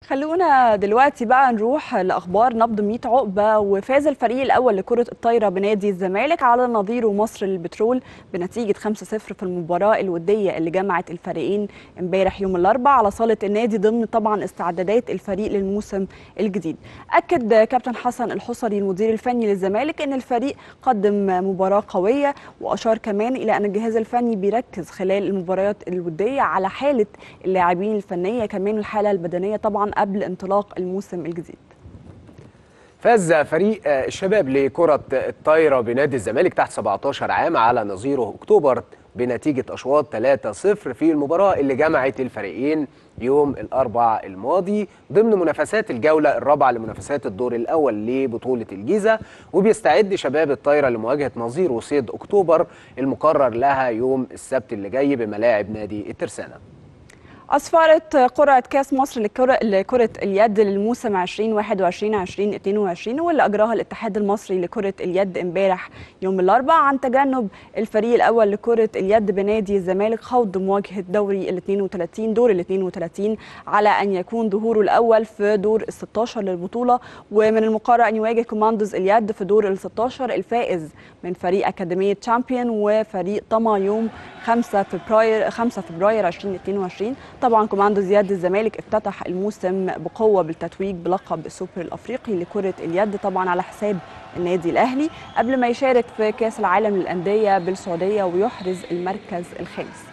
خلونا دلوقتي بقى نروح لاخبار نبض 100 عقبه وفاز الفريق الاول لكره الطايره بنادي الزمالك على نظيره مصر للبترول بنتيجه 5-0 في المباراه الوديه اللي جمعت الفريقين امبارح يوم الاربعاء على صاله النادي ضمن طبعا استعدادات الفريق للموسم الجديد. اكد كابتن حسن الحصري المدير الفني للزمالك ان الفريق قدم مباراه قويه واشار كمان الى ان الجهاز الفني بيركز خلال المباريات الوديه على حاله اللاعبين الفنيه كمان الحاله البدنيه طبعا قبل انطلاق الموسم الجديد فاز فريق الشباب لكرة الطايرة بنادي الزمالك تحت 17 عام على نظيره أكتوبر بنتيجة أشواط 3-0 في المباراة اللي جمعت الفريقين يوم الأربع الماضي ضمن منافسات الجولة الرابعة لمنافسات الدور الأول لبطولة الجيزة وبيستعد شباب الطايرة لمواجهة نظيره صيد أكتوبر المقرر لها يوم السبت اللي جاي بملاعب نادي الترسانة أسفرت قرعة كأس مصر لكرة, لكرة اليد للموسم 2021 2022 واللي أجراها الاتحاد المصري لكرة اليد امبارح يوم الأربعاء عن تجنب الفريق الأول لكرة اليد بنادي الزمالك خوض مواجهة دوري ال 32 دور ال 32 على أن يكون ظهوره الأول في دور ال 16 للبطولة ومن المقرر أن يواجه كوماندوز اليد في دور ال 16 الفائز من فريق أكاديمية تشامبيون وفريق طما يوم 5 فبراير 5 فبراير 2022 طبعا كوماندوز يد الزمالك افتتح الموسم بقوه بالتتويج بلقب السوبر الافريقي لكره اليد طبعا على حساب النادي الاهلي قبل ما يشارك في كاس العالم للانديه بالسعوديه ويحرز المركز الخامس